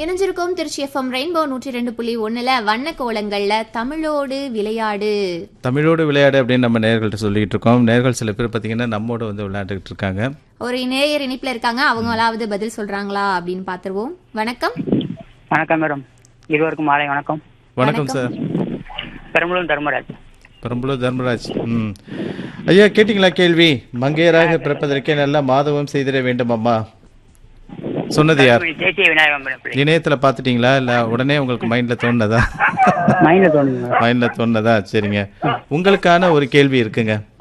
இணைஞ்சிருக்கோம் Trichy FM rainbow நூற்றி ரெண்டு புள்ளி ஒண்ணுல வண்ண கோலங்கள்ல தமிழோடு விளையாடு தமிழோடு விளையாடு அப்படின்னு நம்ம நேர்கள்ட்ட சொல்லிட்டு இருக்கோம் நேர்கள் சில பேர் பார்த்தீங்கன்னா நம்மோட வந்து விளையாண்டுக்கிட்டு இருக்காங்க ஒரு நேயர் இணைப்புல இருக்காங்க அவங்களாவது பதில் சொல்றாங்களா அப்படின்னு பாத்துருவோம் வணக்கம் வணக்கம் மேடம் இருவருக்கும் மாலை வணக்கம் வணக்கம் சார் பெரம்பலூர் தர்மராஜ் பெரம்பலூர் தர்மராஜ் ம் ஐயா கேட்டிங்களா கேள்வி மங்கையராக பிறப்பதற்கே நல்ல மாதவம் செய்திட வேண்டும் அம்மா சொன்னது யார் தேசிய விநாயகம் பிள்ளை இணையத்துல பாத்துட்டீங்களா இல்ல உடனே உங்களுக்கு மைண்ட்ல தோணுனதா மைண்ட்ல தோணுங்க மைண்ட்ல தோணுனதா சரிங்க உங்களுக்கான ஒரு கேள்வி இருக்குங்க